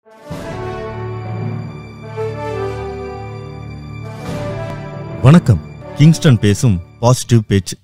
வணக்கம் கிங்ஸ்டன் பேசும் பாசிட்டிவ் பேச்சு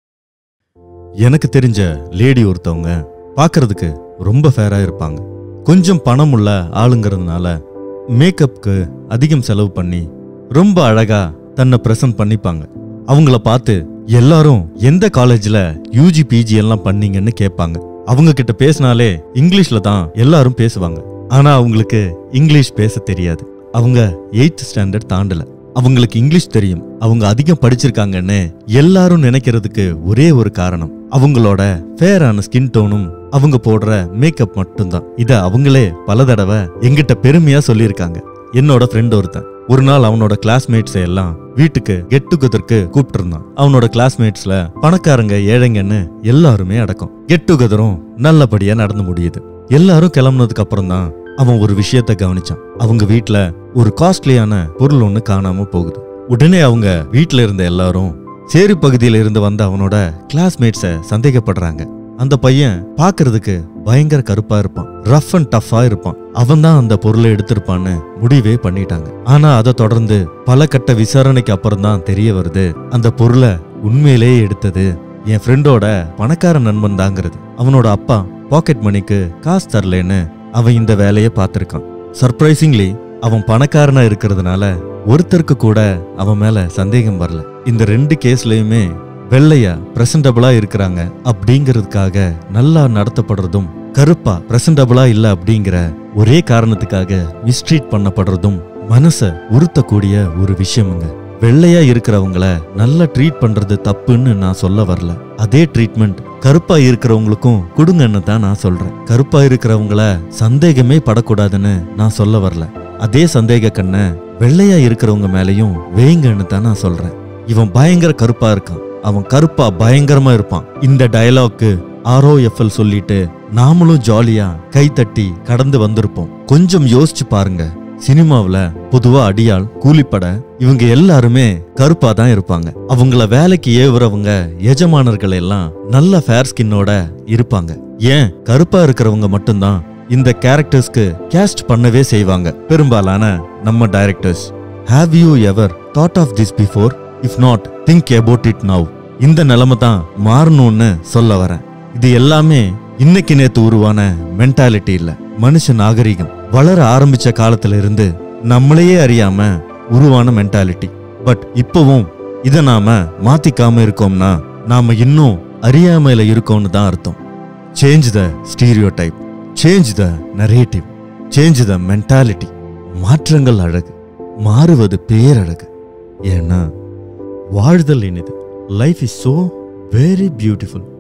எனக்கு தெரிஞ்ச லேடி ஒருத்தவங்க பார்க்கறதுக்கு ரொம்ப ஃபேரா இருப்பாங்க கொஞ்சம் பணம் உள்ள ஆளுங்கிறதுனால மேக்கப்க்கு அதிகம் செலவு பண்ணி ரொம்ப அழகா தன்னை பிரசன்ட் பண்ணிப்பாங்க அவங்கள பார்த்து எல்லாரும் எந்த காலேஜ்ல யூஜி பிஜி எல்லாம் பண்ணீங்கன்னு கேட்பாங்க அவங்க கிட்ட பேசினாலே இங்கிலீஷ்ல தான் எல்லாரும் பேசுவாங்க ஆனா அவங்களுக்கு இங்கிலீஷ் பேச தெரியாது அவங்க எயித் ஸ்டாண்டர்ட் தாண்டல அவங்களுக்கு இங்கிலீஷ் தெரியும் அவங்க அதிகம் படிச்சிருக்காங்கன்னு எல்லாரும் நினைக்கிறதுக்கு ஒரே ஒரு காரணம் அவங்களோட ஃபேரான ஸ்கின் டோனும் அவங்க போடுற மேக்கப் மட்டும்தான் இத அவங்களே பல தடவை எங்கிட்ட பெருமையா சொல்லியிருக்காங்க என்னோட ஃப்ரெண்ட் ஒருத்தன் ஒரு நாள் அவனோட கிளாஸ்மேட்ஸ் எல்லாம் வீட்டுக்கு கெட் டுகெதருக்கு கூப்பிட்டு இருந்தான் அவனோட கிளாஸ்மேட்ஸ்ல பணக்காரங்க ஏழைங்கன்னு எல்லாருமே அடக்கம் கெட் டுகெதரும் நல்லபடியா நடந்து முடியுது எல்லாரும் கிளம்புனதுக்கு அப்புறம் தான் அவன் ஒரு விஷயத்த கவனிச்சான் அவங்க வீட்ல ஒரு காஸ்ட்லியான பொருள் ஒண்ணு காணாம போகுது உடனே அவங்க வீட்ல இருந்த எல்லாரும் சேரி பகுதியில இருந்து வந்த அவனோட கிளாஸ்மேட்ஸ சந்தேகப்படுறாங்க அந்த பையன் பார்க்கிறதுக்கு பயங்கர கருப்பா இருப்பான் ரஃப் அண்ட் டஃப்பா இருப்பான் அவன் தான் அந்த பொருளை எடுத்திருப்பான்னு முடிவே பண்ணிட்டாங்க ஆனா அதை தொடர்ந்து பல கட்ட விசாரணைக்கு அப்புறம் தான் தெரிய வருது அந்த பொருளை உண்மையிலேயே எடுத்தது என் ஃப்ரெண்டோட பணக்கார நண்பன் தாங்கிறது அவனோட அப்பா பாக்கெட் மணிக்கு காசு தரலன்னு அவன் இந்த வேலையை பார்த்திருக்கான் சர்ப்ரைசிங்லி அவன் பணக்காரனா இருக்கிறதுனால ஒருத்தருக்கு கூட அவன் மேல சந்தேகம் வரல இந்த ரெண்டு கேஸ்லயுமே வெள்ளையா பிரசன்டபிளா இருக்கிறாங்க அப்படிங்கிறதுக்காக நல்லா நடத்தப்படுறதும் கருப்பா பிரசன்டபிளா இல்ல அப்படிங்கிற ஒரே காரணத்துக்காக மிஸ்ட்ரீட் பண்ணப்படுறதும் மனச உறுத்தக்கூடிய ஒரு விஷயமுங்க வெள்ளையா இருக்கிறவங்கள நல்லா ட்ரீட் பண்றது தப்புன்னு நான் சொல்ல வரல அதே ட்ரீட்மெண்ட் கருப்பா இருக்கிறவங்களுக்கும் கொடுங்கன்னு தான் நான் சொல்றேன் கருப்பா இருக்கிறவங்கள சந்தேகமே படக்கூடாதுன்னு நான் சொல்ல வரல அதே சந்தேக கண்ண வெள்ளையா இருக்கிறவங்க மேலயும் வேங்கன்னு தான் நான் சொல்றேன் இவன் பயங்கர கருப்பா இருக்கான் அவன் கருப்பா பயங்கரமா இருப்பான் இந்த டயலாக்கு ஆர்ஓஎஃப்எல் சொல்லிட்டு நாமளும் ஜாலியா கைத்தட்டி கடந்து வந்திருப்போம் கொஞ்சம் யோசிச்சு பாருங்க சினிமாவுல பொதுவா அடியாள் கூலிப்பட இவங்க எல்லாருமே கருப்பா தான் இருப்பாங்க அவங்கள வேலைக்கு ஏவுறவங்க எஜமானர்கள் எல்லாம் நல்ல ஃபேர் ஸ்கின்னோட இருப்பாங்க ஏன் கருப்பா இருக்கிறவங்க மட்டும்தான் இந்த கேரக்டர்ஸ்க்கு கேஸ்ட் பண்ணவே செய்வாங்க பெரும்பாலான நம்ம directors have you ever thought of this before if not think about it now இந்த நிலைமை தான் மாறணும்னு சொல்ல வரேன் இது எல்லாமே இன்னைக்கு நேத்து உருவான மென்டாலிட்டி இல்ல மனுஷ நாகரிகம் வளர ஆரம்பிச்ச காலத்துல இருந்து நம்மளையே அறியாம உருவான மென்டாலிட்டி பட் இப்பவும் இத நாம மாத்திக்காம இருக்கோம்னா நாம இன்னும் அறியாமையில இருக்கோம்னு தான் அர்த்தம் change the stereotype change the narrative change the mentality மாற்றங்கள் அழகு மாறுவது பேரழகு ஏன்னா வாழ்தல் இனிது life is so very beautiful